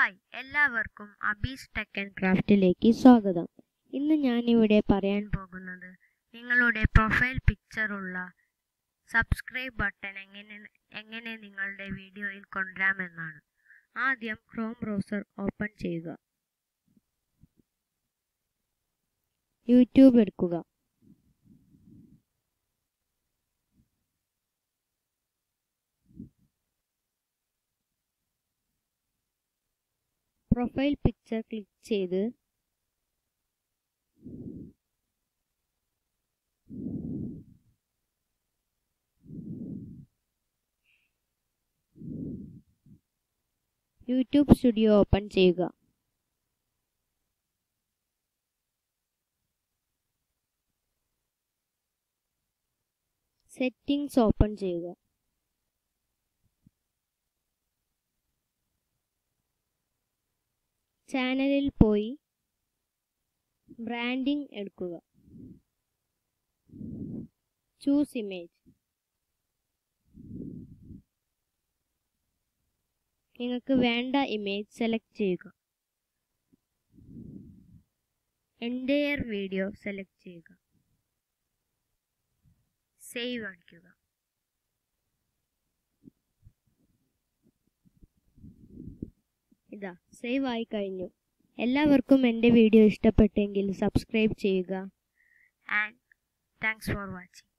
hi എല്ലാവർക്കും അബീസ് tech and ക്രാഫ്റ്റിലേക്ക് സ്വാഗതം ഇന്ന് ഞാൻ ഇവിടെ പറയാൻ പോകുന്നത് നിങ്ങളുടെ പ്രൊഫൈൽ പിക്ചറുള്ള സബ്സ്ക്രൈബ് ബട്ടൺ എങ്ങനെ എങ്ങനെ നിങ്ങളുടെ വീഡിയോയിൽ കൊണ്ടുവരാമെന്നാണ് ആദ്യം ക്രോം ബ്രൗസർ ഓപ്പൺ ചെയ്യുക യൂട്യൂബ് എടുക്കുക പ്രൊഫൈൽ പിക്ചർ ക്ലിക്ക് ചെയ്ത് യൂട്യൂബ് സ്റ്റുഡിയോ ഓപ്പൺ ചെയ്യുക സെറ്റിംഗ്സ് ഓപ്പൺ ചെയ്യുക ചാനലിൽ പോയി ബ്രാൻഡിംഗ് എടുക്കുക ചൂസ് ഇമേജ് നിങ്ങൾക്ക് വേണ്ട ഇമേജ് സെലക്ട് ചെയ്യുക എൻറ്റയർ വീഡിയോ സെലക്ട് ചെയ്യുക സേവ് അടിക്കുക ഇതാ സേവ് ആയി കഴിഞ്ഞു എല്ലാവർക്കും എൻ്റെ വീഡിയോ ഇഷ്ടപ്പെട്ടെങ്കിൽ സബ്സ്ക്രൈബ് ചെയ്യുക ആൻഡ് താങ്ക്സ് ഫോർ വാച്ചിങ്